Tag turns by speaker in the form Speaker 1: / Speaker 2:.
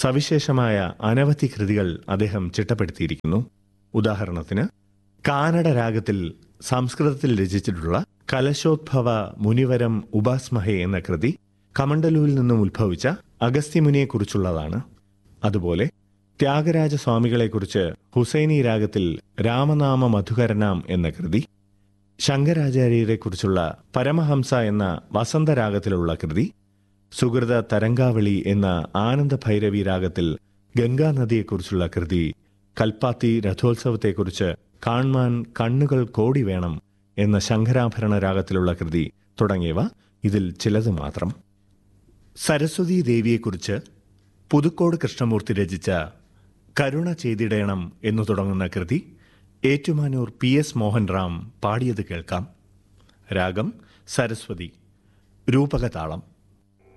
Speaker 1: സവിശേഷമായ അനവധി കൃതികൾ അദ്ദേഹം ചിട്ടപ്പെടുത്തിയിരിക്കുന്നു ഉദാഹരണത്തിന് കാനഡ രാഗത്തിൽ സംസ്കൃതത്തിൽ രചിച്ചിട്ടുള്ള കലശോദ്ഭവ മുനിവരം ഉപാസ്മഹെ എന്ന കൃതി കമണ്ഡലുവിൽ നിന്നും ഉത്ഭവിച്ച അഗസ്ത്യമുനിയെക്കുറിച്ചുള്ളതാണ് അതുപോലെ ത്യാഗരാജ സ്വാമികളെക്കുറിച്ച് ഹുസൈനി രാഗത്തിൽ രാമനാമ മധുകരനാം എന്ന കൃതി ശങ്കരാചാര്യരെക്കുറിച്ചുള്ള പരമഹംസ എന്ന വസന്തരാഗത്തിലുള്ള കൃതി സുഹൃത തരംഗാവളി എന്ന ആനന്ദ ഭൈരവി രാഗത്തിൽ ഗംഗാനദിയെക്കുറിച്ചുള്ള കൃതി കൽപ്പാത്തി രഥോത്സവത്തെക്കുറിച്ച് കാൺമാൻ കണ്ണുകൾ കോടി വേണം എന്ന ശങ്കരാഭരണ രാഗത്തിലുള്ള കൃതി തുടങ്ങിയവ ഇതിൽ ചിലത് മാത്രം സരസ്വതി ദേവിയെക്കുറിച്ച് പുതുക്കോട് കൃഷ്ണമൂർത്തി രചിച്ച കരുണ ചെയ്തിടേണം എന്നു തുടങ്ങുന്ന കൃതി ഏറ്റുമാനൂർ പി എസ് മോഹൻ റാം പാടിയത് കേൾക്കാം രാഗം സരസ്വതി രൂപകതാളം